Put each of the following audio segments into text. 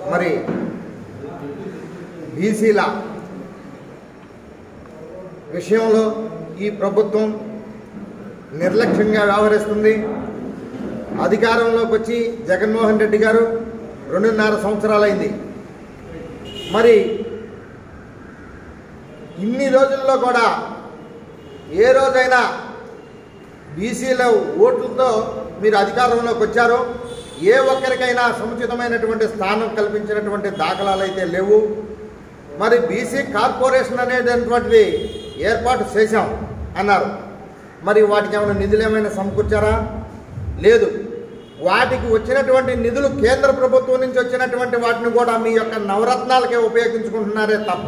మరి బీసీల విషయంలో ఈ ప్రభుత్వం నిర్లక్ష్యంగా వ్యవహరిస్తుంది అధికారంలోకి వచ్చి జగన్మోహన్ రెడ్డి గారు రెండున్నర సంవత్సరాలైంది మరి ఇన్ని రోజుల్లో కూడా ఏ రోజైనా బీసీల ఓట్లతో మీరు అధికారంలోకి వచ్చారో ఏ ఒక్కరికైనా సముచితమైనటువంటి స్థానం కల్పించినటువంటి దాఖలాలు అయితే లేవు మరి బీసీ కార్పొరేషన్ అనేటటువంటిది ఏర్పాటు చేశాం అన్నారు మరి వాటికి ఏమైనా నిధులు ఏమైనా సమకూర్చారా లేదు వాటికి వచ్చినటువంటి నిధులు కేంద్ర ప్రభుత్వం నుంచి వచ్చినటువంటి వాటిని కూడా మీ యొక్క నవరత్నాలకే ఉపయోగించుకుంటున్నారే తప్ప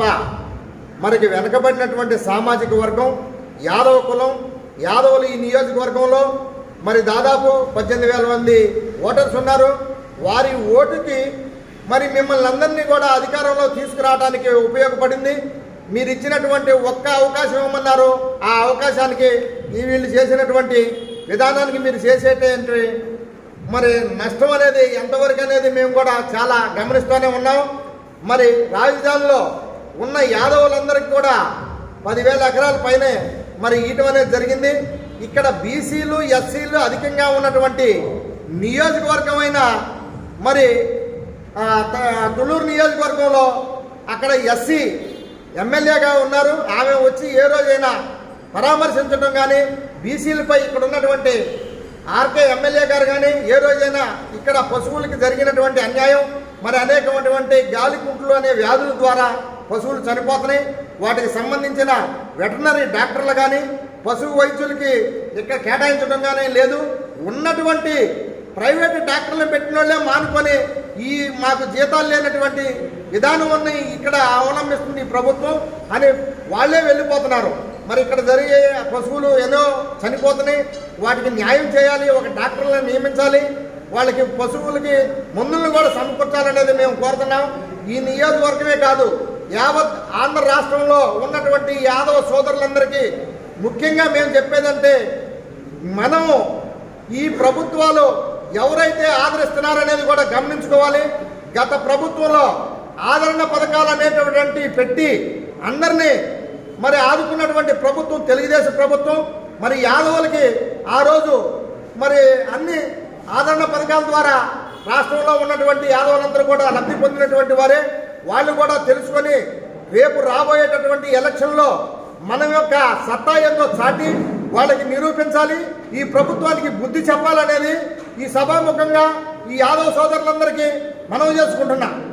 మనకి వెనకబడినటువంటి సామాజిక వర్గం యాదవ కులం యాదవులు ఈ నియోజకవర్గంలో మరి దాదాపు పద్దెనిమిది వేల మంది ఓటర్స్ ఉన్నారు వారి ఓటుకి మరి మిమ్మల్ని అందరినీ కూడా అధికారంలో తీసుకురావడానికి ఉపయోగపడింది మీరు ఇచ్చినటువంటి ఒక్క అవకాశం ఇవ్వమన్నారు ఆ అవకాశానికి ఈ వీళ్ళు చేసినటువంటి విధానానికి మీరు చేసేటువంటి మరి నష్టం అనేది ఎంతవరకు అనేది మేము కూడా చాలా గమనిస్తూనే ఉన్నాం మరి రాజధానిలో ఉన్న యాదవులందరికీ కూడా పదివేల ఎకరాల పైనే మరి ఇయటం అనేది జరిగింది ఇక్కడ బీసీలు ఎస్సీలు అధికంగా ఉన్నటువంటి నియోజకవర్గమైన మరి ఆ, త- తుళ్ళూరు నియోజకవర్గంలో అక్కడ ఎస్సీ ఎమ్మెల్యేగా ఉన్నారు ఆమె వచ్చి ఏ రోజైనా పరామర్శించడం కానీ బీసీలపై ఇక్కడ ఉన్నటువంటి ఆర్కే ఎమ్మెల్యే గారు కానీ ఏ రోజైనా ఇక్కడ పశువులకి జరిగినటువంటి అన్యాయం మరి అనేకమైనటువంటి గాలికుంట్లు అనే వ్యాధుల ద్వారా పశువులు చనిపోతున్నాయి వాటికి సంబంధించిన వెటర్నరీ డాక్టర్లు కానీ పశువు వైద్యులకి ఇక్కడ కేటాయించడం కానీ లేదు ఉన్నటువంటి ప్రైవేట్ డాక్టర్లు పెట్టిన వాళ్ళే మానుకొని ఈ మాకు జీతాలు లేనటువంటి విధానం ఇక్కడ అవలంబిస్తుంది ఈ ప్రభుత్వం అని వాళ్ళే వెళ్ళిపోతున్నారు మరి ఇక్కడ జరిగే పశువులు ఎన్నో చనిపోతున్నాయి వాటికి న్యాయం చేయాలి ఒక డాక్టర్లను నియమించాలి వాళ్ళకి పశువులకి మందులను కూడా సమకూర్చాలనేది మేము కోరుతున్నాం ఈ నియోజకవర్గమే కాదు యావత్ ఆంధ్ర రాష్ట్రంలో ఉన్నటువంటి యాదవ సోదరులందరికీ ముఖ్యంగా మేము చెప్పేదంటే మనము ఈ ప్రభుత్వాలు ఎవరైతే ఆదరిస్తున్నారనేది కూడా గమనించుకోవాలి గత ప్రభుత్వంలో ఆదరణ పథకాలు అనేటటువంటి పెట్టి అందరినీ మరి ఆదుకున్నటువంటి ప్రభుత్వం తెలుగుదేశం ప్రభుత్వం మరి యాదవులకి ఆ రోజు మరి అన్ని ఆదరణ పథకాల ద్వారా రాష్ట్రంలో ఉన్నటువంటి యాదవులందరూ కూడా లబ్ధి పొందినటువంటి వారే వాళ్ళు కూడా తెలుసుకొని రేపు రాబోయేటటువంటి ఎలక్షన్లో మన యొక్క సత్తా ఏందో చాటి వాళ్ళకి నిరూపించాలి ఈ ప్రభుత్వానికి బుద్ధి చెప్పాలనేది ఈ సభాముఖంగా ఈ యాదవ సోదరులందరికీ మనవి చేసుకుంటున్నా